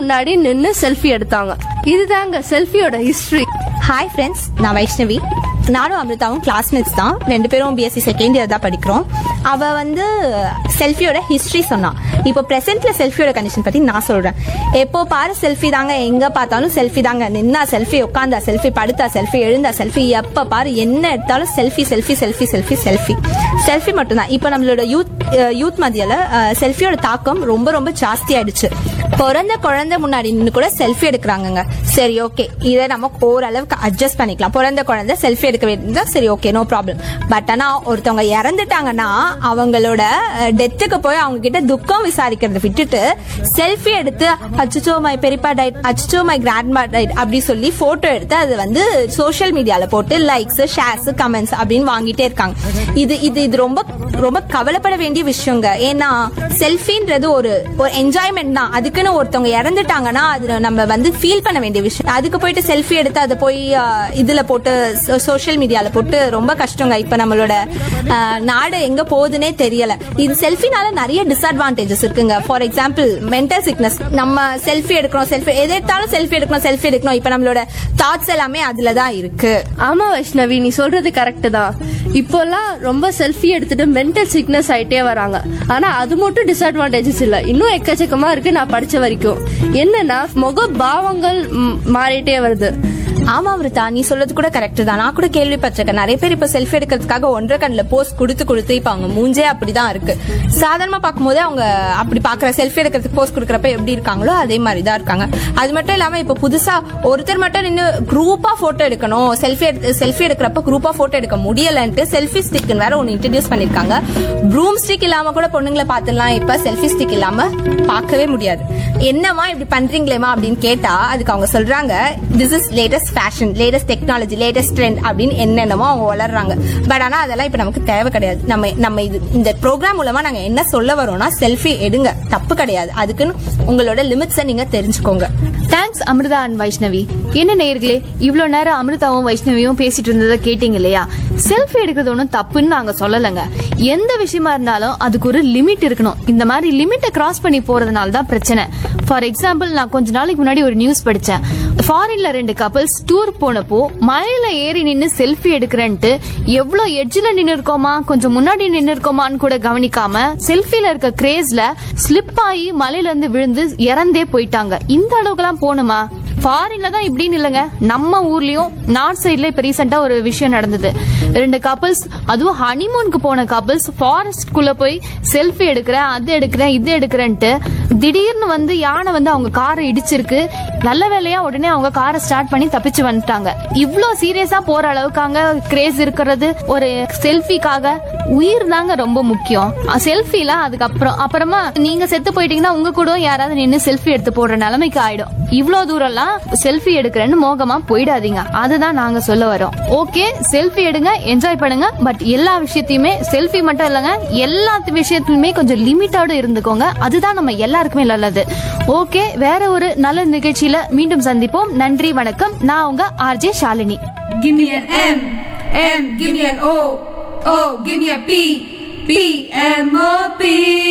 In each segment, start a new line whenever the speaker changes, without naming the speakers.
முன்னாடி நின்னு செல்ஃபி எடுத்தாங்க இதுதாங்க செல்ஃபியோட ஹிஸ்டரி
ஹாய் ஃப்ரெண்ட்ஸ் நான் வைஷ்ணவி நானும் அமிர்தாவும் கிளாஸ்மேட்ஸ் தான் ரெண்டு பேரும் பிஎஸ்சி செகண்ட் இயர் தான் படிக்கிறோம் அவ வந்து செல்ஃபியோட ஹிஸ்டரி சொன்னான் இப்போ பிரசன்ட்ல செல்ஃபியோட கண்டிஷன் பத்தி நான் சொல்றேன் எப்போ பாரு செல்ஃபி தாங்க எங்க பார்த்தாலும் செல்ஃபி தாங்க நின்னா செல்ஃபி உட்காந்தா செல்ஃபி படுத்தா செல்ஃபி எழுந்தா செல்ஃபி எப்ப பாரு என்ன எடுத்தாலும் selfie selfie selfie selfie selfie selfie மட்டும்தான் இப்போ நம்மளோட யூத் யூத் மத்தியில செல்ஃபியோட தாக்கம் ரொம்ப ரொம்ப ஜாஸ்தி ஆயிடுச்சு பிறந்த குழந்தை முன்னாடி நின்று கூட செல்ஃபி எடுக்கிறாங்கங்க சரி ஓகே இதை நம்ம ஓரளவுக்கு அட்ஜஸ்ட் பண்ணிக்கலாம் பிறந்த குழந்தை செல்ஃபி எடுக்க வேண்டியதா சரி ஓகே நோ ப்ராப்ளம் பட் ஆனா ஒருத்தவங்க இறந்துட்டாங்கன்னா அவங்களோட டெத்துக்கு போய் அவங்க கிட்ட துக்கம் விசாரிக்கிறத விட்டுட்டு செல்ஃபி எடுத்து அச்சுச்சோ மை பெரியப்பா டைட் அச்சுச்சோ மை கிராண்ட்மா டைட் அப்படி சொல்லி போட்டோ எடுத்து அது வந்து சோஷியல் மீடியால போட்டு லைக்ஸ் ஷேர்ஸ் கமெண்ட்ஸ் அப்படின்னு வாங்கிட்டே இருக்காங்க இது இது இது ரொம்ப ரொம்ப கவலைப்பட வேண்டிய விஷயங்க ஏன்னா செல்ஃபின்றது ஒரு ஒரு என்ஜாய்மெண்ட் தான் அதுக்குன்னு ஒருத்தவங்க இறந்துட்டாங்கன்னா அது நம்ம வந்து ஃபீல் பண்ண வேண்டிய விஷயம் அதுக்கு போயிட்டு செல்ஃபி எடுத்து அதை போய் அஹ், இதுல போட்டு சோஷியல் மீடியால போட்டு ரொம்ப கஷ்டங்க இப்ப நம்மளோட அஹ், நாடு எங்க போகுதுன்னே தெரியல இது செல்ஃபினால நிறைய டிஸ்அட்வான்டேஜஸ் இருக்குங்க ஃபார் எக்ஸாம்பிள் மென்டல் சிக்னஸ் நம்ம செல்ஃபி எடுக்கிறோம் செல்ஃபி எதை எடுத்தாலும் செல்ஃபி எடுக்கணும் செல்ஃபி எடுக்கணும் இப்ப நம்மளோட தாட்ஸ் எல்லாமே அதுல தான் இருக்கு
ஆமா வைஷ்ணவி நீ சொல்றது கரெக்ட் தான் இப்போல்லாம் ரொம்ப செல்ஃபி எடுத்துட்டு மென்டல் சிக்னஸ் ஆயிட்டே வராங்க ஆனா அது மட்டும் டிஸ்அட்வான்டேஜஸ் இல்ல இன்னும் எக்கச்சக்கமா இருக்கு நான் படிச்ச வரைக்கும் என்னன்னா முக பாவங்கள் ம், மாறிட்டே வருது
ஆமா அமிர்தா நீ சொல்றது கூட கரெக்ட் தான் நான் கூட கேள்விப்பட்டிருக்கேன் நிறைய பேர் இப்ப செல்ஃபி எடுக்கிறதுக்காக ஒன்றரை கண்ணுல போஸ்ட் கொடுத்து கொடுத்து இப்ப அவங்க மூஞ்சே அப்படிதான் இருக்கு சாதாரணமா பார்க்கும்போது அவங்க அப்படி பாக்குற செல்ஃபி எடுக்கிறதுக்கு போஸ்ட் கொடுக்கறப்ப எப்படி இருக்காங்களோ அதே மாதிரி தான் இருக்காங்க அது மட்டும் இல்லாம இப்ப புதுசா ஒருத்தர் மட்டும் நின்று குரூப்பா போட்டோ எடுக்கணும் செல்ஃபி செல்ஃபி எடுக்கிறப்ப குரூப்பா போட்டோ எடுக்க முடியலன்ட்டு செல்ஃபி ஸ்டிக்னு வேற ஒன்னு இன்ட்ரடியூஸ் பண்ணிருக்காங்க ப்ரூம் ஸ்டிக் இல்லாம கூட பொண்ணுங்களை பார்த்துலாம் இப்ப செல்ஃபி ஸ்டிக் இல்லாம பார்க்கவே முடியாது என்னமா இப்படி பண்றீங்களேமா அப்படின்னு கேட்டா அதுக்கு அவங்க சொல்றாங்க this is latest fashion latest technology latest trend அப்படின்னு என்னென்னமோ அவங்க வளர்றாங்க பட் ஆனா அதெல்லாம் இப்ப நமக்கு தேவை கிடையாது நம்ம நம்ம இது இந்த ப்ரோக்ராம் மூலமா நாங்க என்ன சொல்ல வரோம்னா செல்ஃபி எடுங்க தப்பு கிடையாது அதுக்குன்னு உங்களோட லிமிட்ஸை நீங்க தெரிஞ்சுக்கோங்க
தேங்க்ஸ் அமிர்தா அண்ட் வைஷ்ணவி என்ன நேயர்களே இவ்வளவு நேரம் அமிர்தாவும் வைஷ்ணவியும் பேசிட்டு இருந்ததை கேட்டீங்க இல்லையா செல்ஃபி எடுக்கிறது ஒன்றும் தப்புன்னு நாங்க சொல்லலைங்க எந்த விஷயமா இருந்தாலும் அதுக்கு ஒரு லிமிட் இருக்கணும் இந்த மாதிரி லிமிட்டை கிராஸ் பண்ணி போறதுனால தான் பிரச்சனை ஃபார் எக்ஸாம்பிள் நான் கொஞ்ச நாளைக்கு முன்னாடி ஒரு நியூஸ் படிச்சேன் ஃபாரின்ல ரெண்டு கப்பல்ஸ் டூர் போனப்போ மலையில ஏறி நின்னு செல்ஃபி எடுக்கிறேன்ட்டு எவ்வளவு எட்ஜில் நின்னு இருக்கோமா கொஞ்சம் முன்னாடி நின்னு இருக்கோமான்னு கூட கவனிக்காம செல்ஃபில இருக்க கிரேஸ்ல ஸ்லிப் ஆகி மலையில இருந்து விழுந்து இறந்தே போயிட்டாங்க இந்த அளவுக்குலாம் போகணுமா ஃபாரின்ல தான் இப்படின்னு இல்லைங்க நம்ம ஊர்லயும் நார்த் சைட்ல இப்ப ரீசெண்டா ஒரு விஷயம் நடந்தது ரெண்டு கப்பல்ஸ் அதுவும் ஹனிமூனுக்கு போன கப்பல்ஸ் ஃபாரஸ்ட் குள்ள போய் செல்ஃபி எடுக்கிறேன் அது எடுக்கிறேன் இது எடுக்கிறேன்ட்டு திடீர்னு வந்து யானை வந்து அவங்க காரை இடிச்சிருக்கு நல்ல வேலையா உடனே அவங்க காரை ஸ்டார்ட் பண்ணி தப்பிச்சு வந்துட்டாங்க இவ்ளோ சீரியஸா போற அளவுக்கு அங்க கிரேஸ் இருக்கிறது ஒரு செல்ஃபிக்காக உயிர் தாங்க ரொம்ப முக்கியம் செல்ஃபில அதுக்கப்புறம் அப்புறமா நீங்க செத்து போயிட்டீங்கன்னா உங்க கூட யாராவது நின்னு செல்ஃபி எடுத்து போடுற நிலைமைக்கு ஆயிடும் இவ்ளோ தூரம்லாம் செல்ஃபி எடுக்கிறேன்னு மோகமா போயிடாதீங்க அதுதான் நாங்க சொல்ல வரோம் ஓகே செல்ஃபி எடுங்க என்ஜாய் பண்ணுங்க பட் எல்லா விஷயத்தையுமே செல்ஃபி மட்டும் இல்லைங்க எல்லா விஷயத்துலயுமே கொஞ்சம் லிமிட்டோட இருந்துக்கோங்க அதுதான் நம்ம எல்லாருக்குமே நல்லது ஓகே வேற ஒரு நல்ல நிகழ்ச்சியில மீண்டும் சந்திப்போம் நன்றி வணக்கம் நான் உங்க RJ Shalini
Give me an M, M, give me an O, O, give me a P, P, M, O, P,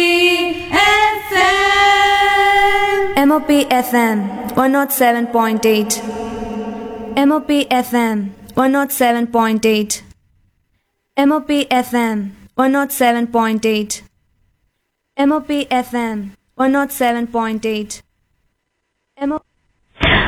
F, M.
MOP FM 107.8 MOP FM 107.8 MOP FM 107.8 MOP FM 107.8